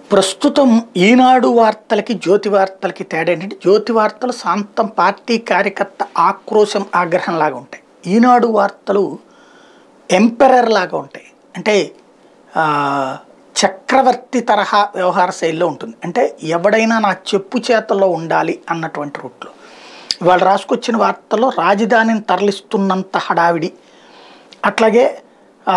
ప్రస్తుతం ఈనాడు వార్తలకి జ్యోతి వార్తలకి తేడా ఏంటంటే జ్యోతి వార్తలు శాంతం పార్టీ కార్యకర్త ఆక్రోశం ఆగ్రహం లాగా ఉంటాయి ఈనాడు వార్తలు ఎంపెరర్ లాగా ఉంటాయి అంటే ఆ, చక్రవర్తి తరహా వ్యవహార శైలిలో ఉంటుంది అంటే ఎవడైనా నా చెప్పు చేతల్లో ఉండాలి అన్నటువంటి రూట్లో ఇవాళ రాసుకొచ్చిన వార్తల్లో రాజధానిని తరలిస్తున్నంత హడావిడి అట్లాగే ఆ,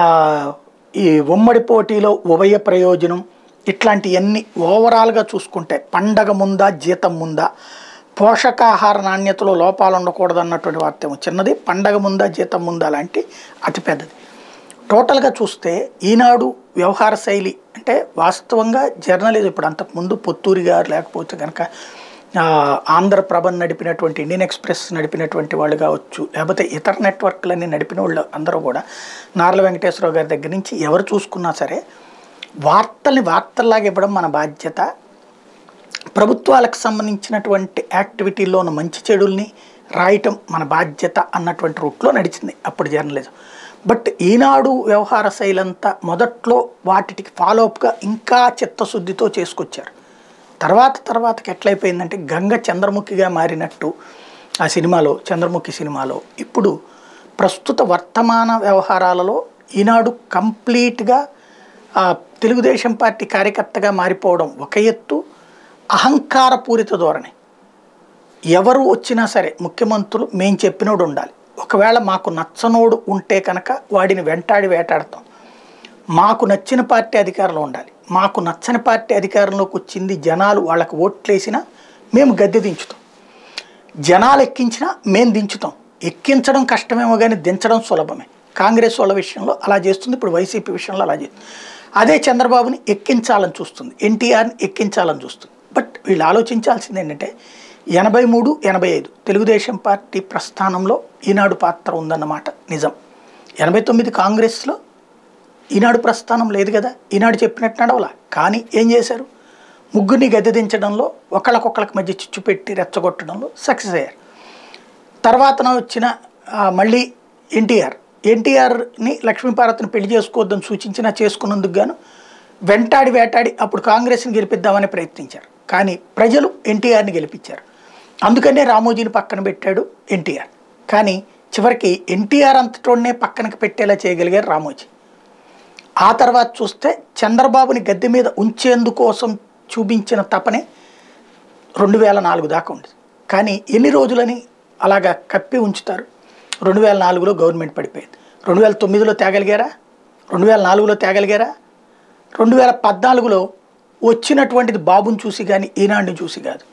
ఈ ఉమ్మడి పోటీలో ఉభయ ప్రయోజనం ఇట్లాంటివన్నీ ఓవరాల్గా చూసుకుంటే పండగ ముందా జీతం ముందా పోషకాహార నాణ్యతలో లోపాలు ఉండకూడదు అన్నటువంటి వార్త ఏమో చిన్నది పండగ ముందా జీతం ముందా లాంటి అతిపెద్దది టోటల్గా చూస్తే ఈనాడు వ్యవహార శైలి అంటే వాస్తవంగా జర్నలిజం ఇప్పుడు అంతకుముందు పొత్తూరి గారు లేకపోతే కనుక ఆ, ఆంధ్రప్రభను నడిపినటువంటి ఇండియన్ ఎక్స్ప్రెస్ నడిపినటువంటి వాళ్ళు కావచ్చు లేకపోతే ఇతర నెట్వర్క్లన్నీ నడిపిన వాళ్ళు అందరూ కూడా నార్ల వెంకటేశ్వరరావు గారి దగ్గర నుంచి ఎవరు చూసుకున్నా సరే వార్తల్ని వార్తల్లాగా ఇవ్వడం మన బాధ్యత ప్రభుత్వాలకు సంబంధించినటువంటి యాక్టివిటీల్లో ఉన్న మంచి చెడుల్ని రాయటం మన బాధ్యత అన్నటువంటి రూట్లో నడిచింది అప్పుడు జర్నలిజం బట్ ఈనాడు వ్యవహార శైలి అంతా మొదట్లో వాటికి ఫాలోఅప్గా ఇంకా చిత్తశుద్ధితో చేసుకొచ్చారు తర్వాత తర్వాతకి ఎట్లయిపోయిందంటే గంగ చంద్రముఖిగా మారినట్టు ఆ సినిమాలో చంద్రముఖి సినిమాలో ఇప్పుడు ప్రస్తుత వర్తమాన వ్యవహారాలలో ఈనాడు కంప్లీట్గా ఆ, తెలుగుదేశం పార్టీ కార్యకర్తగా మారిపోవడం ఒక ఎత్తు అహంకారపూరిత ధోరణి ఎవరు వచ్చినా సరే ముఖ్యమంత్రులు మేము చెప్పినోడు ఉండాలి ఒకవేళ మాకు నచ్చనోడు ఉంటే కనుక వాడిని వెంటాడి వేటాడతాం మాకు నచ్చిన పార్టీ అధికారంలో ఉండాలి మాకు నచ్చని పార్టీ అధికారంలోకి వచ్చింది జనాలు వాళ్ళకి ఓట్లేసినా మేము గద్దె దించుతాం జనాలు ఎక్కించినా మేము దించుతాం ఎక్కించడం కష్టమేమో కానీ దించడం సులభమే కాంగ్రెస్ వాళ్ళ విషయంలో అలా చేస్తుంది ఇప్పుడు వైసీపీ విషయంలో అలా చేస్తుంది అదే చంద్రబాబుని ఎక్కించాలని చూస్తుంది ఎన్టీఆర్ని ఎక్కించాలని చూస్తుంది బట్ వీళ్ళు ఆలోచించాల్సింది ఏంటంటే ఎనభై మూడు ఎనభై ఐదు తెలుగుదేశం పార్టీ ప్రస్థానంలో ఈనాడు పాత్ర ఉందన్నమాట నిజం ఎనభై తొమ్మిది కాంగ్రెస్లో ఈనాడు ప్రస్థానం లేదు కదా ఈనాడు చెప్పినట్టు నడవలా కానీ ఏం చేశారు ముగ్గురిని గద్దెదించడంలో ఒకళ్ళకొకళ్ళకి మధ్య చిచ్చు పెట్టి రెచ్చగొట్టడంలో సక్సెస్ అయ్యారు తర్వాతన వచ్చిన ఆ, మళ్ళీ ఎన్టీఆర్ ఎన్టీఆర్ని లక్ష్మీపార్వతిని పెళ్లి చేసుకోవద్దని సూచించినా చేసుకున్నందుకు గాను వెంటాడి వేటాడి అప్పుడు కాంగ్రెస్ని గెలిపిద్దామని ప్రయత్నించారు కానీ ప్రజలు ఎన్టీఆర్ని గెలిపించారు అందుకనే రామోజీని పక్కన పెట్టాడు ఎన్టీఆర్ కానీ చివరికి ఎన్టీఆర్ అంతటోనే పక్కనకి పెట్టేలా చేయగలిగారు రామోజీ ఆ తర్వాత చూస్తే చంద్రబాబుని గద్దె మీద ఉంచేందుకోసం చూపించిన తపనే రెండు వేల నాలుగు దాకా ఉంది కానీ ఎన్ని రోజులని అలాగా కప్పి ఉంచుతారు రెండు వేల నాలుగులో గవర్నమెంట్ పడిపోయింది రెండు వేల తొమ్మిదిలో తేగలిగారా రెండు వేల నాలుగులో తేగలిగారా రెండు వేల పద్నాలుగులో వచ్చినటువంటిది బాబుని చూసి కానీ ఈనాడిని చూసి కాదు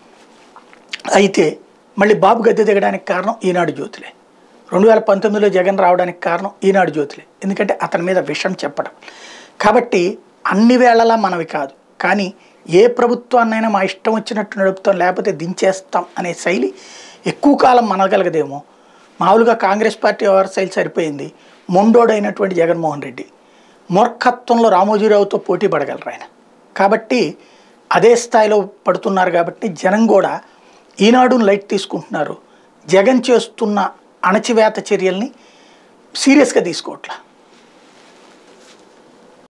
అయితే మళ్ళీ బాబు గద్దె దిగడానికి కారణం ఈనాడు జ్యోతిలే రెండు వేల పంతొమ్మిదిలో జగన్ రావడానికి కారణం ఈనాడు జ్యోతిలే ఎందుకంటే అతని మీద విషం చెప్పడం కాబట్టి అన్ని వేళలా మనవి కాదు కానీ ఏ ప్రభుత్వాన్నైనా మా ఇష్టం వచ్చినట్టు నడుపుతాం లేకపోతే దించేస్తాం అనే శైలి ఎక్కువ కాలం మనగలగదేమో మామూలుగా కాంగ్రెస్ పార్టీ వ్యవహార శైలి సరిపోయింది మొండోడైనటువంటి జగన్మోహన్ రెడ్డి మూర్ఖత్వంలో రామోజీరావుతో పోటీ పడగలరు ఆయన కాబట్టి అదే స్థాయిలో పడుతున్నారు కాబట్టి జనం కూడా ఈనాడును లైట్ తీసుకుంటున్నారు జగన్ చేస్తున్న అణచివేత చర్యల్ని సీరియస్గా తీసుకోవట్లా